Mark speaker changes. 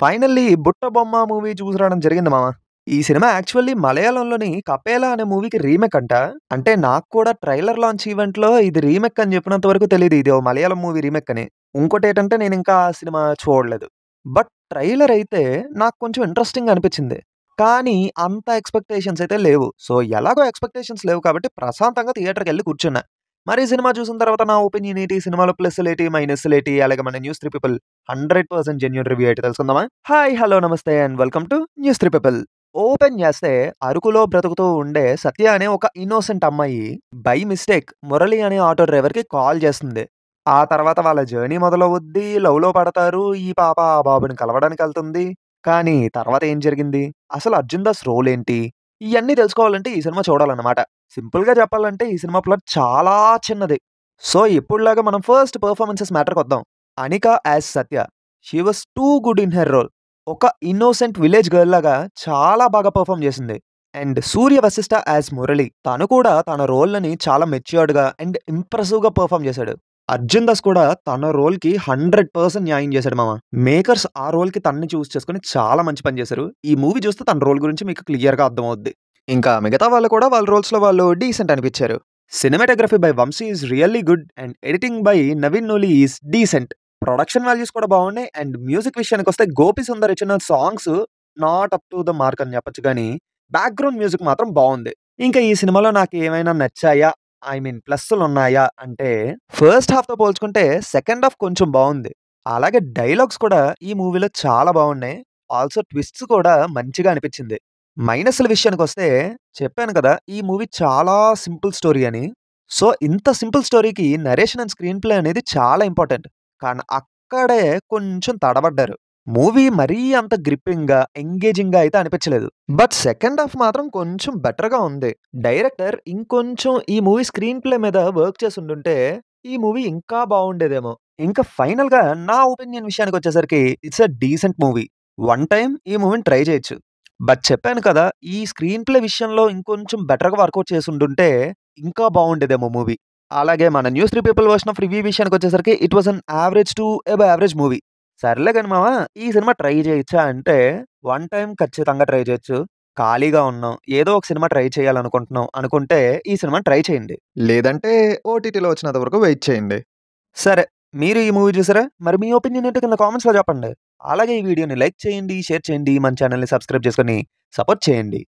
Speaker 1: Finally 'బుట్ట బొమ్మ' movie చూసి రావడం జరిగింది మామ. ఈ సినిమా యాక్చువల్లీ మలయాళంలోని 'కపేలా' అనే మూవీకి రీమేక్ అంట. అంటే నాకు కూడా ట్రైలర్ లాంచ్ ఈవెంట్‌లో ఇది రీమేక్ అని చెప్పినంత వరకు తెలీదు. ఇది ఓ మలయాళం మూవీ రీమేక్ అని. ఇంకోటేటంటే నేనింకా ఆ సినిమా చూడలేదు. బట్ ట్రైలర్ అయితే నాకు కొంచెం ఇంట్రెస్టింగ్‌గా అనిపించింది. కానీ అంత ఎక్స్‌పెక్టేషన్స్ అయితే లేవు. సో ఎలాగో ఎక్స్‌పెక్టేషన్స్ లేవు కాబట్టి ప్రశాంతంగా థియేటర్‌కెళ్ళి కూర్చున్నా. మరి ఈ సినిమా చూసిన తర్వాత నా ఒపీనియన్ ఏంటి? సినిమాలో ప్లస్సులేటి? మైనస్సులేటి? అలాగే మన news three people 100% genuine review ఏంటి తెలుసుకుందామా? హాయ్! హలో! నమస్తే and welcome to news three people. Open చేస్తే అరకులో బ్రతుకుతూ ఉండే సత్య అనే ఒక ఇన్నోసెంట్ అమ్మాయి బై మిస్టేక్ మురళి అనే ఆటో డ్రైవర్‌కి కాల్ చేస్తుంది. ఆ తర్వాత వాళ్ళ జర్నీ మొదలవుద్ది. లవ్‌లో పడతారు. ఈ పాప ఆ బాబుని కలవడానికెళ్తుంది. కానీ తర్వాత ఏం జరిగింది? అసలు అర్జున్ దాస్ రోల్ ఏంటి? ఇయన్నీ తెలుసుకోవాలంటే ఈ సినిమా చూడాలన్నమాట. సింపుల్‌గా చెప్పాలంటే ఈ సినిమా ప్లాట్ చాలా చిన్నది. సో ఎప్పుడులాగా మనం ఫస్ట్ పెర్ఫార్మన్సెస్ మ్యాటర్‌కొద్దాం. Anika as Satya. She was too good in her role. ఒక ఇన్నోసెంట్ విలేజ్ గర్ల్ లాగా చాలా బాగా పెర్ఫార్మ్ చేసింది. And Surya Vasishta as Murali. తను కూడా తన రోల్‌లని చాలా మెచ్యూర్డ్‌గా అండ్ ఇంప్రెసివ్‌గా పెర్ఫార్మ్ చేశాడు. అర్జున్ దాస్ కూడా తన రోల్‌కి 100% న్యాయం చేశాడు మామ. మేకర్స్ ఆ రోల్‌కి తనని చూజ్ చేసుకొని చాలా మంచి పని చేశారు. ఈ మూవీ చూస్తే తన రోల్ గురించి మీకు క్లియర్‌గా అర్థమవుద్ది. ఇంకా మిగతా వాళ్ళు కూడా వాళ్ళ రోల్స్‌లో వాళ్ళు డీసెంట్ అనిపించారు. Cinematography by Vamsi is really good and editing by Naveen Nooli is decent. Production values కూడా బాగున్నాయి. అండ్ మ్యూజిక్ విషయానికొస్తే గోపి సుందర్ ఇచ్చిన songs not up to the mark అని చెప్పొచ్చు గానీ బ్యాక్‌గ్రౌండ్ మ్యూజిక్ మాత్రం బావుంది. ఇంకా ఈ సినిమాలో నాకు ఏమైనా నచ్చాయా? I mean ప్లస్సులున్నాయా? అంటే ఫస్ట్ హాఫ్‌తో పోల్చుకుంటే సెకండ్ హాఫ్ కొంచెం బావుంది. అలాగే డైలాగ్స్ కూడా ఈ మూవీలో చాలా బాగున్నాయి. ఆల్సో ట్విస్ట్స్ కూడా మంచిగా అనిపించింది. మైనస్‌ల విషయానికొస్తే చెప్పాను కదా! ఈ మూవీ చాలా సింపుల్ స్టోరీ అని. సో ఇంత సింపుల్ స్టోరీకి నరేషన్ అండ్ స్క్రీన్ ప్లే అనేది చాలా ఇంపార్టెంట్. కానీ అక్కడే కొంచెం తడబడ్డారు. మూవీ మరీ అంత గ్రిప్పింగ్‌గా, ఎంగేజింగ్‌గా అయితే అనిపించలేదు. బట్ సెకండ్ హాఫ్ మాత్రం కొంచెం బెటర్‌గా ఉంది. డైరెక్టర్ ఇంకొంచెం ఈ మూవీ స్క్రీన్ ప్లే మీద వర్క్ చేసుండుంటే ఈ మూవీ ఇంకా బావుండేదేమో. ఇంకా ఫైనల్‌గా నా ఒపీనియన్ విషయానికొచ్చేసరికి it's a decent movie. One time ఈ మూవీని ట్రై చేయొచ్చు. బట్ చెప్పాను కదా! ఈ స్క్రీన్ ప్లే విషయంలో ఇంకొంచెం బెటర్‌గా వర్కౌట్ చేసుండుంటే ఇంకా బావుండేదేమో మూవీ. అలాగే మన news three people version of review విషయానికొచ్చేసరికి it was an average to above average movie. సర్లే గాని మామ ఈ సినిమా ట్రై చేయొచ్చా అంటే వన్ టైమ్ ఖచ్చితంగా ట్రై చేయొచ్చు. ఖాళీగా ఉన్నాం. ఏదో ఒక సినిమా ట్రై చేయాలనుకుంటున్నాం అనుకుంటే ఈ సినిమాని ట్రై చేయండి. లేదంటే ఓటీటీలో వచ్చినంత వరకు వెయిట్ చేయండి. సరే మీరు ఈ మూవీ చూసారా? మరి మీ ఒపీనియన్ ఏంటో కింద కామెంట్స్‌లో చెప్పండి. అలాగే ఈ వీడియోని లైక్ చేయండి, షేర్ చేయండి, మన ఛానెల్‌ని సబ్స్క్రైబ్ చేసుకొని సపోర్ట్ చేయండి.